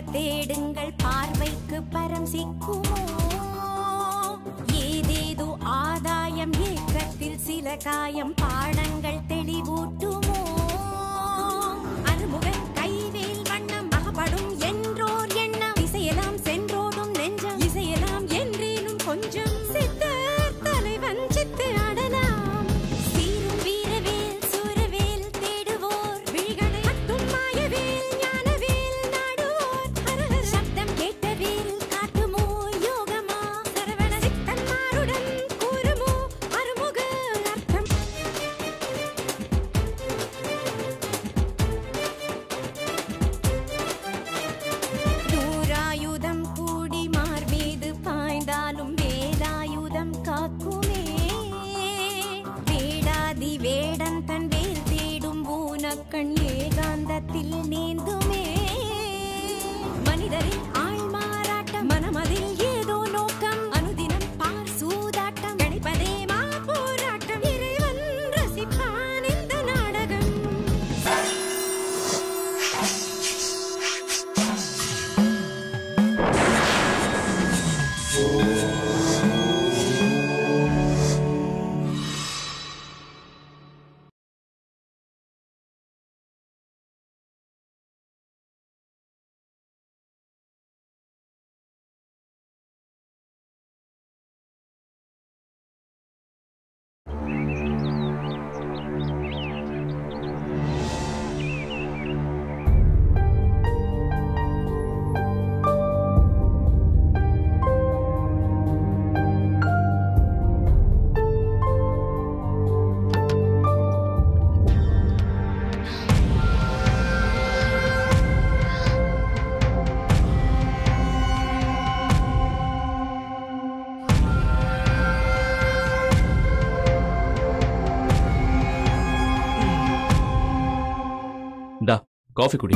தேடுங்கள் பார்வைக்கு பரம் சிக்குமோ ஏதேதோ ஆதாயம் ஏக்கத்தில் சில காயம் பாடங்கள் தெளிவூட்டுமோ அருமுகன் கைவேல் வண்ணம் அகப்படும் என்றோர் எண்ணம் இசையெல்லாம் சென்றோடும் நெஞ்சம் இசையெல்லாம் என்றேனும் கொஞ்சம் சித்தர் தலைவன் சித்து அடலாம் சீரும் வீரவேல் சூரவேல் தேடுவோர் விழிகளை கட்டும் மாயவேல் ஞானவேல் நாடுவோர் ஹரஹர சப்தம் கேட்டவேல் காட்டுமோ யோகமா சரவண சித்தன்மாருடன் கூறுமோ அருமுக அர்த்தம் நூறாயுதம் கூடி மார்மீது பாய்ந்தாலும் வேலாயுதம் காக்குமே வேடாதி வேடன் தன் வேல் தேடும் பூனக்கண் ஏகாந்தத்தில் நீந்துமே மனிதரின் ஆள் மாறாட்டம் மனமதில் ஏதோ நோக்கம் அனுதினம் பார் சூதாட்டம் கிடைப்பதே மா போராட்டம் இறைவன் ரசிப்பான் இந்த நாடகம் இந்தா காஃபி குடி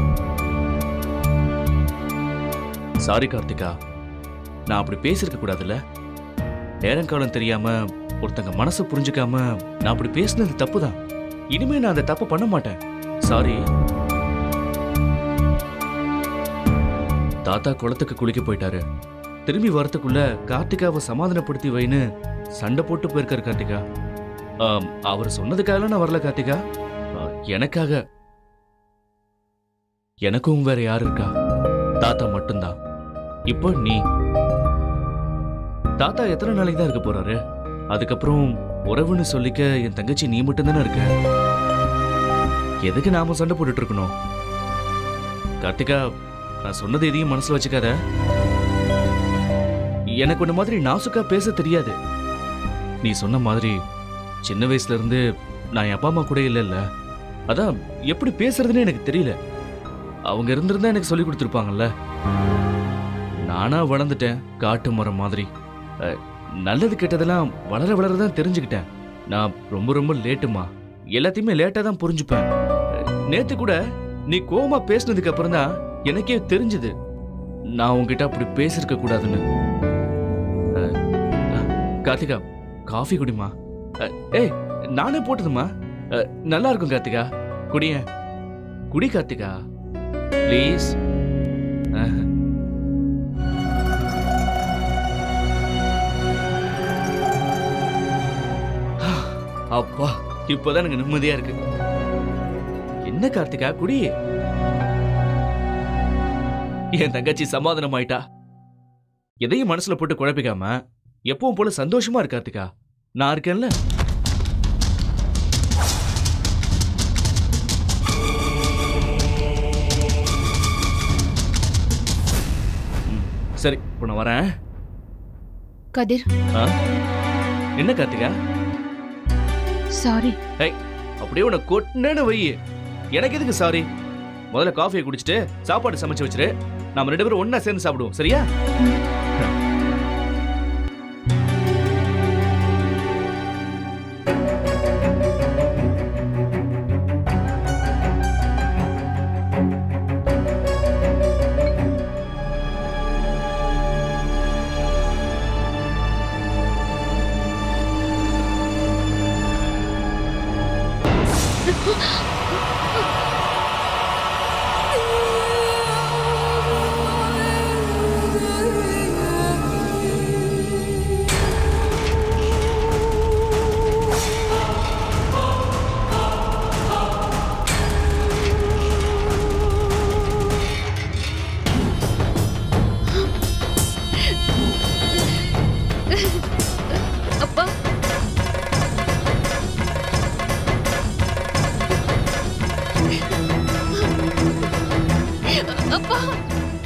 சாரி கார்த்திகா நான் அப்படி பேசியிருக்க கூடாதுல்ல நேரங்காலம் தெரியாம ஒருத்தங்க மனசை புரிஞ்சுக்காம நான் அப்படி பேசினது தப்பு தான் இனிமே நான் அந்த தப்பு பண்ண மாட்டேன் சாரி தாத்தா குளத்துக்கு குளிக்க போயிட்டாரு திரும்பி வரத்துக்குள்ள கார்த்திகாவை சமாதானப்படுத்தி வைன்னு சண்டை போட்டு போயிருக்காரு கார்த்திகா ஆம், அவர் சொன்னதுக்காக நான் வரல கார்த்திகா ஆ, எனக்காக எனக்கும் வேற யார் இருக்கா தாத்தா மட்டும்தான் இப்போ நீ தாத்தா எத்தனை நாளைக்கு தான் இருக்க போறாரு அதுக்கப்புறம் உறவுன்னு சொல்லிக்க என் தங்கச்சி நீ மட்டும்தானே இருக்க எதுக்கு நாம சண்டை போட்டுட்டு இருக்கணும் கார்த்திகா நான் சொன்னது எதையும் மனசுல வச்சுக்காத எனக்கு ஒண்ணு மாதிரி நாசுக்கா பேச தெரியாது நீ சொன்ன மாதிரி சின்ன வயசுல இருந்து நான் என் அப்பா அம்மா கூட இல்லைல்ல அதான் எப்படி பேசுறதுன்னு எனக்கு தெரியல அவங்க இருந்திருந்தா எனக்கு சொல்லி கொடுத்துருப்பாங்கல்ல நானா வளர்ந்துட்டேன் காட்டு மரம் மாதிரி அஹ், நல்லது கெட்டதெல்லாம் வளர வளர தான் தெரிஞ்சுக்கிட்டேன் நான் ரொம்ப ரொம்ப லேட்டுமா எல்லாத்தையுமே லேட்டா தான் புரிஞ்சுப்பேன் அஹ், நேத்து கூட நீ கோவமா பேசுனதுக்கு அப்புறம் தான் எனக்கே தெரிஞ்சது நான் உன்கிட்ட அப்படி பேசிருக்க கூடாதுன்னு அஹ், அஹ், கார்த்திகா காஃபி குடிமா அஹ், ஏய் நானே போட்டதுமா அஹ், நல்லா இருக்கும் கார்த்திகா குடிய குடி கார்த்திகா ப்ளீஸ் அப்பா இப்போதான் எனக்கு நிம்மதியா இருக்கு என்ன கார்த்திகா குடி என் தங்கச்சி சமாதானம் ஆயிட்டா எதையும் மனசுல போட்டு குழப்பிக்காம எப்பவும் போல சந்தோஷமா இரு கார்த்திகா நான் இருக்கேன்ல ம், சரி இப்போ நான் வரேன் கதிர் ஆ? என்ன கார்த்திகா சாரி அப்படியே உன்னை கொட்டினேன்னு வை எனக்கு எதுக்கு சாரி முதல்ல காஃபியை குடிச்சிட்டு சாப்பாடு சமைச்சு வச்சிரு நாம ரெண்டு பேரும் ஒண்ணா சேர்ந்து சாப்பிடுவோம் சரியா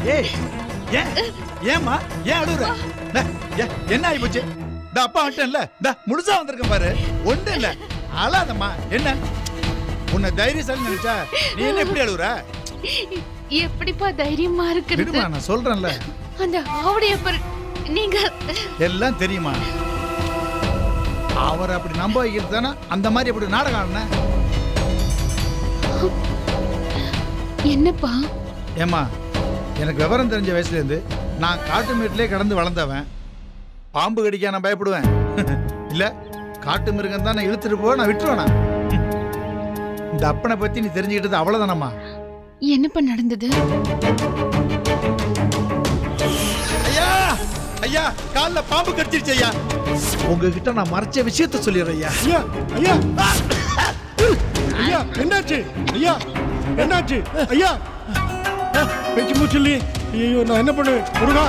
ஏய் ஏன் ஏம்மா ஏன் அழுகுற டே, ஏ, என்ன ஆகி போச்சு இந்த அப்பா வந்துட்டேன்ல இந்த முழுசா வந்திருக்கேன் பாரு ஒன்றும் இல்ல அழாதம்மா என்ன உன்னை தைரியசாலி நினைச்சா நீ என்ன இப்படி அழுகுற எப்படிப்பா தைரியமா இருக்கிறது விடுமா நான் சொல்றேன்ல அந்த ஆவுடைய பர் நீங்க எல்லாம் தெரியுமா அவர் அப்படி நம்ப வைக்கிறது தானே அந்த மாதிரி அப்படி நாடகம் ஆடின என்னப்பா ஏம்மா எனக்கு விவரம் தெரிஞ்ச வயசுலேருந்து நான் காட்டு மேட்டிலே கடந்து வளர்ந்தவன் பாம்பு கடிக்க நான் பயப்படுவேன் இல்ல காட்டு மிருகம் தான் நான் இழுத்துட்டு போக நான் விட்டுருவேனா இந்த அப்பனை பத்தி நீ தெரிஞ்சுக்கிட்டது அவ்வளவுதானம்மா என்னப்பா நடந்தது ஐயா ஐயா கால்ல பாம்பு கடிச்சிருச்சு ஐயா உங்ககிட்ட நான் மறைச்ச விஷயத்த சொல்லிடுறேன் ஐயா ஐயா ஐயா ஐயா என்னாச்சு ஐயா என்னாச்சு ஐயா பேச்சு மூச்சு இல்லையே ஐயோ நான் என்ன பண்ணுவேன் முருகா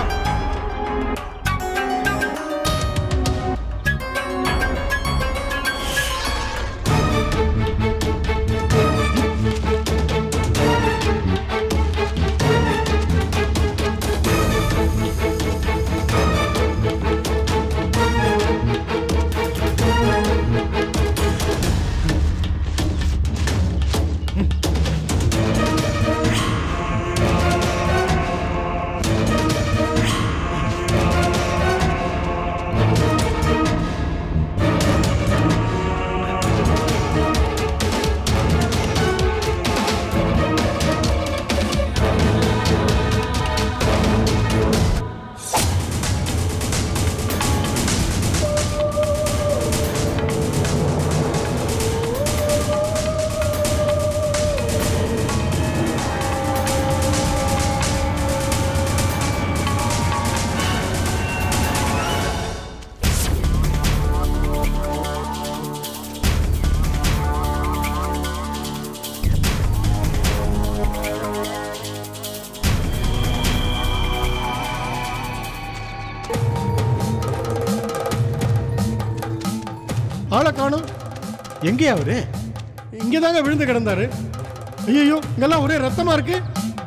ஆளை காணும் எங்கேயா அவரு இங்கே தாங்க விழுந்து கிடந்தாரு ஐயோ இங்கெல்லாம் ஒரே ரத்தமா இருக்கு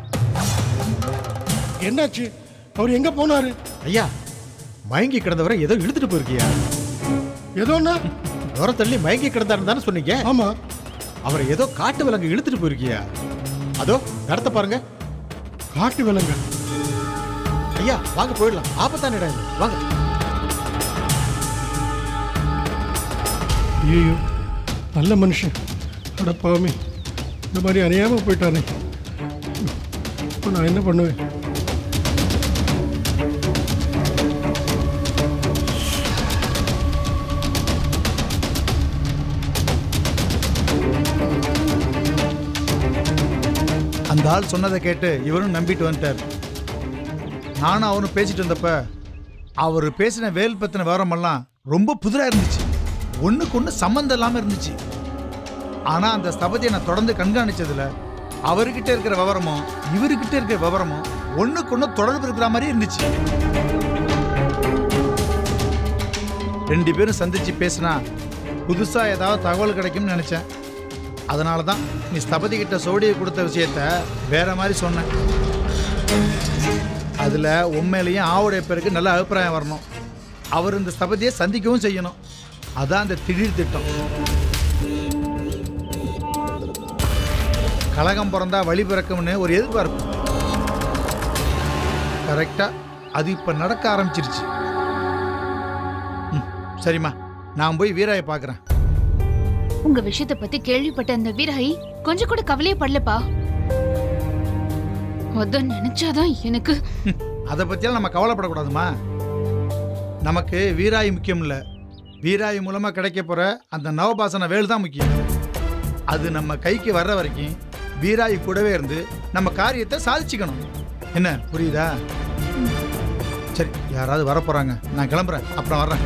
என்னாச்சு அவர் எங்க போனாரு ஐயா மயங்கி கிடந்தவரை ஏதோ இழுத்துட்டு போயிருக்கியா ஏதோன்னா தூர தள்ளி மயங்கி கிடந்தாருன்னு தானே சொன்னீங்க ஆமா அவரை ஏதோ காட்டு விலங்கு இழுத்துட்டு போயிருக்கியா அதோ நடத்த பாருங்க காட்டு விலங்க ஐயா வாங்க போயிடலாம் ஆபத்தான இடம் இது வாங்க ஐயோ நல்ல மனுஷன் அடப்பாமே இந்த மாதிரி அறியாம போயிட்டானே இப்போ நான் என்ன பண்ணுவேன் அந்த ஆள் சொன்னதை கேட்டு இவரும் நம்பிட்டு வந்துட்டார் நானும் அவனும் பேசிட்டு வந்தப்ப அவர் பேசின வேல் பத்தின விவரமெல்லாம் ரொம்ப புதிரா இருந்துச்சு ஒண்ணுக்கு ஒண்ணு சம்மந்தம் இல்லாம இருந்துச்சு ஆனா அந்த ஸ்தபதியை நான் தொடர்ந்து கண்காணிச்சதுல அவர்கிட்ட இருக்கிற விவரமும் இவர்கிட்ட இருக்கிற விவரமும் ஒண்ணுக்கு ஒண்ணு தொடர்பு இருக்கிற மாதிரி இருந்துச்சு ரெண்டு பேரும் சந்திச்சு பேசினா புதுசா ஏதாவது தகவல் கிடைக்கும்னு நினைச்சேன் அதனால தான் நீ ஸ்தபதி கிட்ட சோடியை கொடுத்த விஷயத்த வேற மாதிரி சொன்னேன் அதுல உண்மையிலையும் ஆவுடைய பேருக்கு நல்ல அபிப்பிராயம் வரணும் அவர் இந்த ஸ்தபதியை சந்திக்கவும் செய்யணும் அதான் அந்த திடீர் திட்டம் கலகம் பிறந்தா வழி பிறக்கும்னு ஒரு எதிர்பார்ப்பு கரெக்டா அது இப்ப நடக்க ஆரம்பிச்சிருச்சு ம், சரிம்மா நான் போய் வீராயை பார்க்குறேன் உங்க விஷயத்த பத்தி கேள்விப்பட்ட அந்த வீராயி கொஞ்சம் கூட கவலையே படலப்பா அத நினைச்சாதான் எனக்கு அதை பற்றியெல்லாம் நம்ம கவலைப்படக்கூடாதுமா நமக்கு வீராயி முக்கியம் இல்லை வீராயி மூலமாக கிடைக்க போகிற அந்த நவபாசன வேல் தான் முக்கியம் அது நம்ம கைக்கு வர்ற வரைக்கும் வீராயி கூடவே இருந்து நம்ம காரியத்தை சாதிச்சுக்கணும் என்ன புரியுதா சரி யாராவது வர போகிறாங்க நான் கிளம்புறேன் அப்புறம் வர்றேன்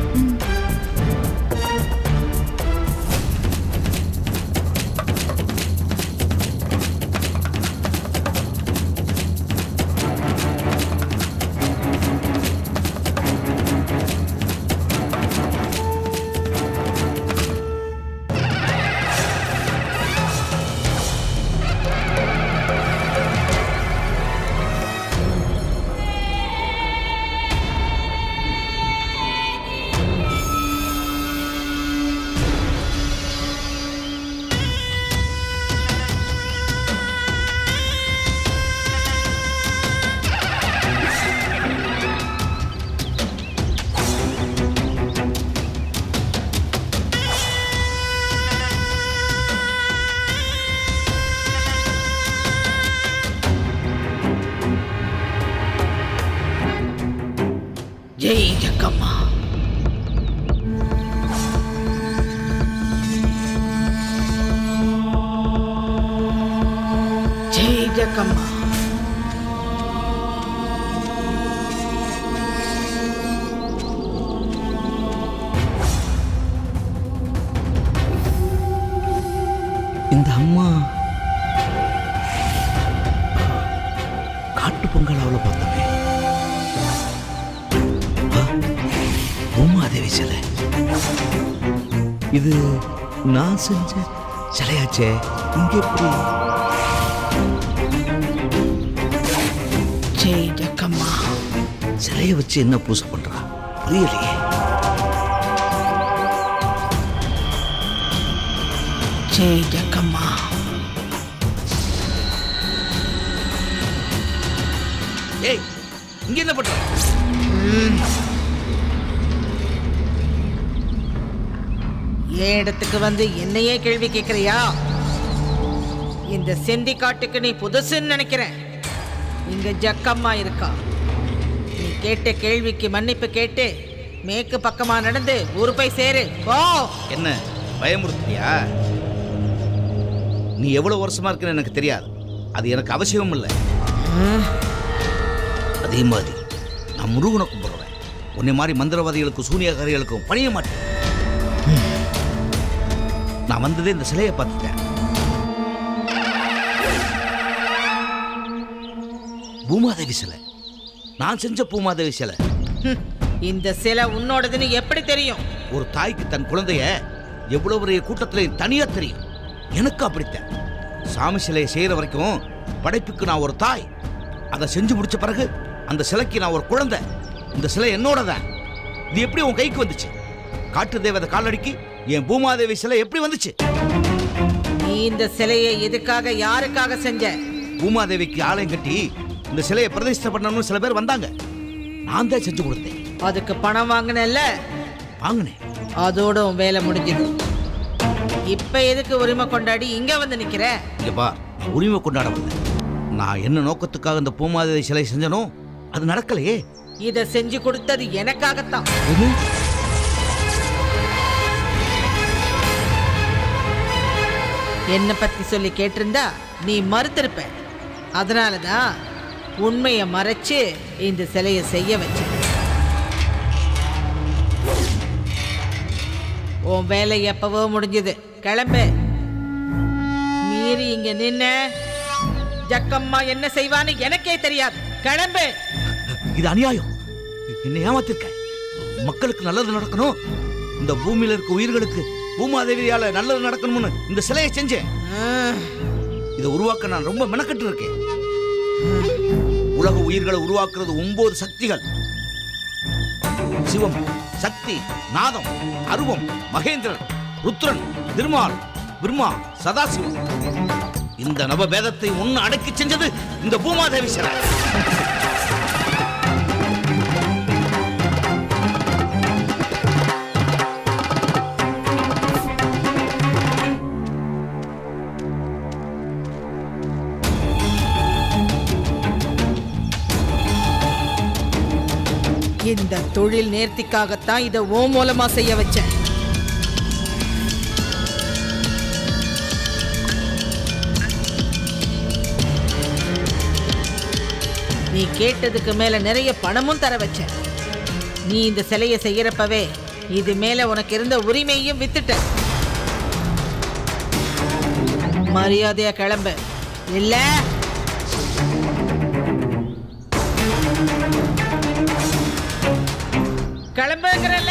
ஜெய் ஜக்கம்மா ஜெய் ஜக்கம்மா இந்த அம்மா காட்டு பொங்கல் அவளை பார்த்தோமே ஆ, பூமாதேவி சிலை இது நான் செஞ்ச சிலையாச்சே இங்க எப்படி ஜெய் ஜக்கம்மா சிலையை வச்சு என்ன பூசை பண்றா புரியலையே ஜெய் ஜக்கம்மா ஏய் இங்க என்ன பண்ற என் இடத்துக்கு வந்து என்னையே கேள்வி கேட்கறியா இந்த செந்தி காட்டுக்கு நீ புதுசுன்னு நினைக்கிறேன் இங்க ஜக்கம்மா இருக்கா நீ கேட்ட கேள்விக்கு மன்னிப்பு கேட்டு மேற்கு பக்கமா நடந்து ஊரு போய் சேரு போ என்ன பயமுறுத்தியா நீ எவ்வளவு வருஷமா இருக்குன்னு எனக்கு தெரியாது அது எனக்கு அவசியமும் இல்லை அதே மாதிரி நான் முருகனை கும்பிடுறேன் உன்னை மாதிரி மந்திரவாதிகளுக்கும் சூனியகாரிகளுக்கும் பணிய மாட்டேன் நான் வந்ததே இந்த சிலையை பார்த்துட்டேன் பூமாதேவி சிலை நான் செஞ்ச பூமாதேவி சிலை ஹம், இந்த சிலை உன்னோடதுன்னு எப்படி தெரியும் ஒரு தாய்க்கு தன் குழந்தைய எவ்வளவு பெரிய கூட்டத்தில் தனியா தெரியும் எனக்கு அப்படித்தான் சாமி சிலையை செய்யற வரைக்கும் படைப்புக்கு நான் ஒரு தாய் அதை செஞ்சு முடிச்ச பிறகு அந்த சிலைக்கு நான் ஒரு குழந்தை இந்த சிலை என்னோடதான் இது எப்படி உன் கைக்கு வந்துச்சு காட்டு தேவதை காலடிக்கு என் பூமாதேவி சிலை எப்படி வந்துச்சு நீ இந்த சிலையை எதுக்காக யாருக்காக செஞ்ச பூமாதேவிக்கு ஆலயம் கட்டி இந்த சிலையை பிரதிஷ்டை பண்ணணும்னு சில பேர் வந்தாங்க நான் தான் செஞ்சு கொடுத்தேன் அதுக்கு பணம் வாங்கினல்ல வாங்கினேன் அதோட உன் வேலை முடிஞ்சது இப்ப எதுக்கு உரிமை கொண்டாடி இங்க வந்து நிக்கிற இங்க பார் நான் உரிமை கொண்டாட வந்தேன் நான் என்ன நோக்கத்துக்காக இந்த பூமாதேவி சிலை செஞ்சனோ அது நடக்கலையே இத செஞ்சு கொடுத்தது எனக்காகத்தான் என்ன பத்தி சொல்லி கேட்டிருந்தா நீ மறுத்திருப்ப அதனாலதான் உண்மையை மறைச்சு இந்த சிலையை செய்ய வச்சேன் உன் வேலை எப்பவோ முடிஞ்சது கிளம்பு மீறி இங்க நின்ன ஜக்கம்மா என்ன செய்வான்னு எனக்கே தெரியாது கிளம்பு இது அநியாயம் என்னை ஏமாத்திருக்க மக்களுக்கு நல்லது நடக்கணும் இந்த பூமியில இருக்க உயிர்களுக்கு பூமாதேவியால நல்லது நடக்கணும்னு இந்த சிலையை செஞ்சேன் ஆஹ். இதை உருவாக்க நான் ரொம்ப மெனக்கட்டு இருக்கேன் உலக உயிர்களை உருவாக்குறது ஒன்பது சக்திகள் சிவம் சக்தி நாதம் அருவம் மகேந்திரன் ருத்ரன் திருமால் பிரம்மா சதாசிவம் இந்த நவபேதத்தை ஒன்னு அடக்கி செஞ்சது இந்த பூமாதேவி சிலை இந்த தொழில் நேர்த்திக்காகத்தான் இதை ஓ மூலமா செய்ய வச்சேன் நீ கேட்டதுக்கு மேல நிறைய பணமும் தர வச்சேன் நீ இந்த சிலையை செய்யறப்பவே இது மேல உனக்கு இருந்த உரிமையும் வித்துட்ட மரியாதையா கிளம்பு இல்ல கிளம்புங்கிறல்ல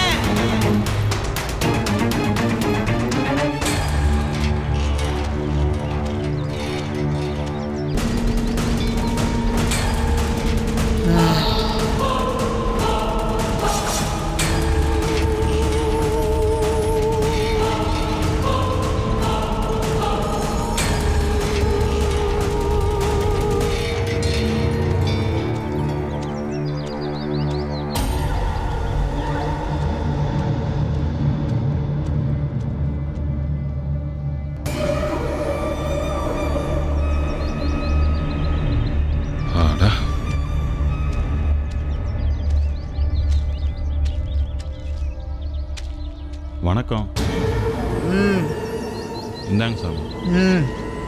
இந்தாங்க சாமி ம்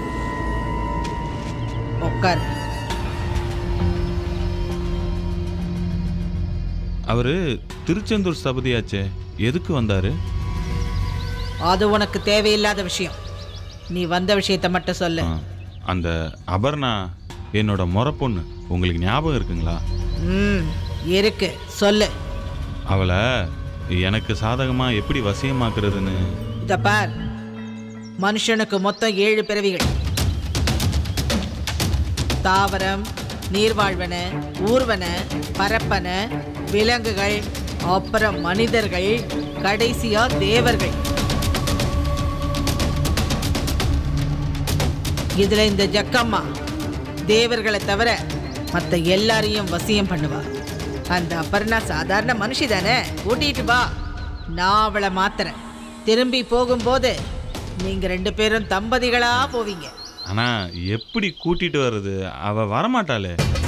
உட்கார் அவரு திருச்செந்தூர் ஸ்தபதியாச்சே எதுக்கு வந்தாரு அது உனக்கு தேவையில்லாத விஷயம் நீ வந்த விஷயத்தை மட்டும் சொல்லு ஆ, அந்த அபர்ணா என்னோட முறை பொண்ணு உங்களுக்கு ஞாபகம் இருக்குங்களா ம் இருக்கு சொல்லு அவளை எனக்கு சாதகமா எப்படி வசியமாக்குறதுன்னு இத பார் மனுஷனுக்கு மொத்தம் ஏழு பிறவிகள் தாவரம் நீர்வாழ்வன ஊர்வன பரப்பன விலங்குகள் அப்புறம் மனிதர்கள் கடைசியா தேவர்கள் இதுல இந்த ஜக்கம்மா தேவர்களை தவிர மத்த எல்லாரையும் வசியம் பண்ணுவா அந்த அபர்ணா சாதாரண மனுஷி தானே கூட்டிட்டு வா நான் அவளை மாத்துறேன் திரும்பி போகும்போது நீங்க ரெண்டு பேரும் தம்பதிகளா போவீங்க ஆனா எப்படி கூட்டிட்டு வர்றது அவ வரமாட்டாளே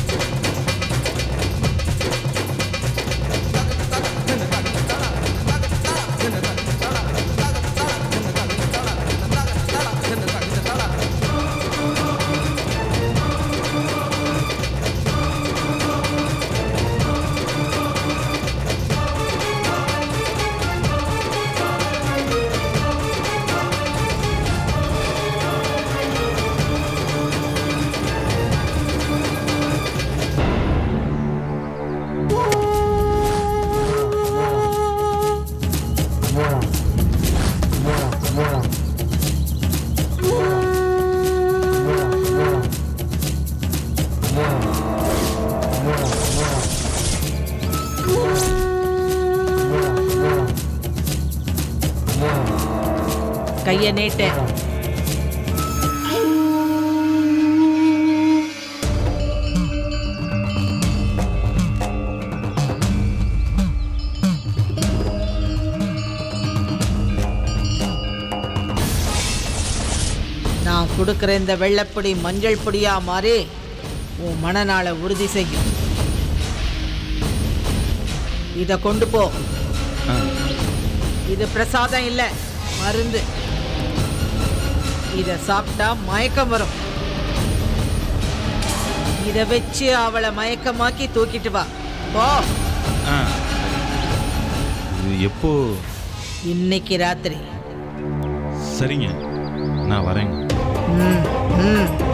கைய நீட்டு நான் கொடுக்கிற இந்த வெள்ளைப்பொடி மஞ்சள் பொடியா மாறி உன் மனநாளை உறுதி செய்யும் இத கொண்டு போ ஆ, இது பிரசாதம் இல்ல மருந்து இத சாப்பிட்டா மயக்கம் வரும் இத வச்சு அவளை மயக்கமாக்கி தூக்கிட்டு வா போ ஆ. இது எப்போ இன்னைக்கு ராத்திரி சரிங்க நான் வரேங்க ம் ம்